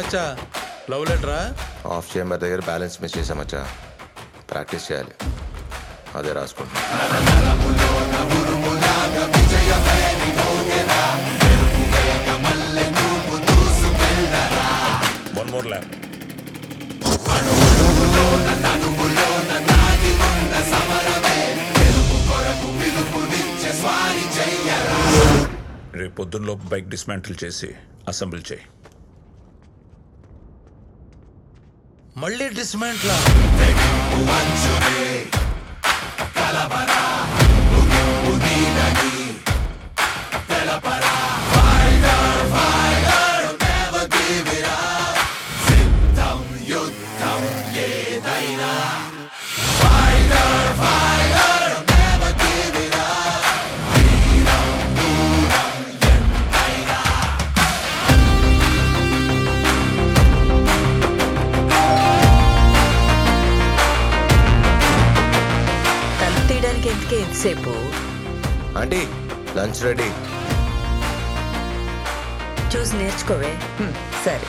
మచ్చా లవ్ లెటరా ఆఫ్ చేంబర్ దగ్గర బ్యాలెన్స్ మిస్ చేసామచ్చా ప్రాక్టీస్ చేయాలి అదే రాసుకుంటున్నా వన్ మోర్ ల్యాబ్ రేపు పొద్దున్నలో బైక్ డిస్మాంటిల్ చేసి అసెంబ్లీ చేయి మళ్ళీ డిస్మెంట్లా తలుపు తీయడానికి ఎందుకే ఎంతసేపు ఆంటీ లంచ్ రెడీ చూసి నేర్చుకోవే హ్మ్, సరే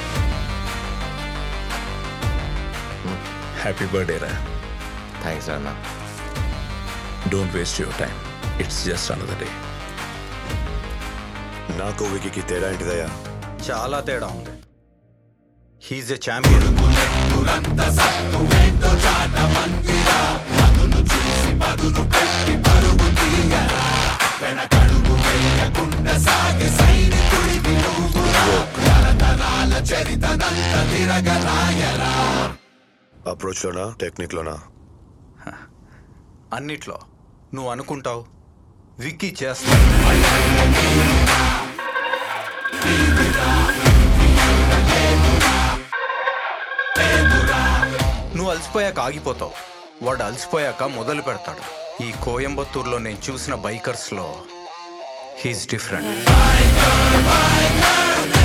హ్యాపీ బర్త్డే రా థ్యాంక్స్ అన్న don't waste your time it's just another day నాకు వికీకి తేడా ఏంటిదయ్యా చాలా తేడా ఉంది హీజ్ ఎ ఛాంపియన్ అప్రోచ్లోనా టెక్నిక్లోనా అన్నిట్లో నువ్వు అనుకుంటావు విక్కీ చేస్తావు నువ్వు అలసిపోయాక ఆగిపోతావు వాడు అలసిపోయాక మొదలు పెడతాడు ఈ కోయంబత్తూరులో నేను చూసిన బైకర్స్లో హీస్ డిఫరెంట్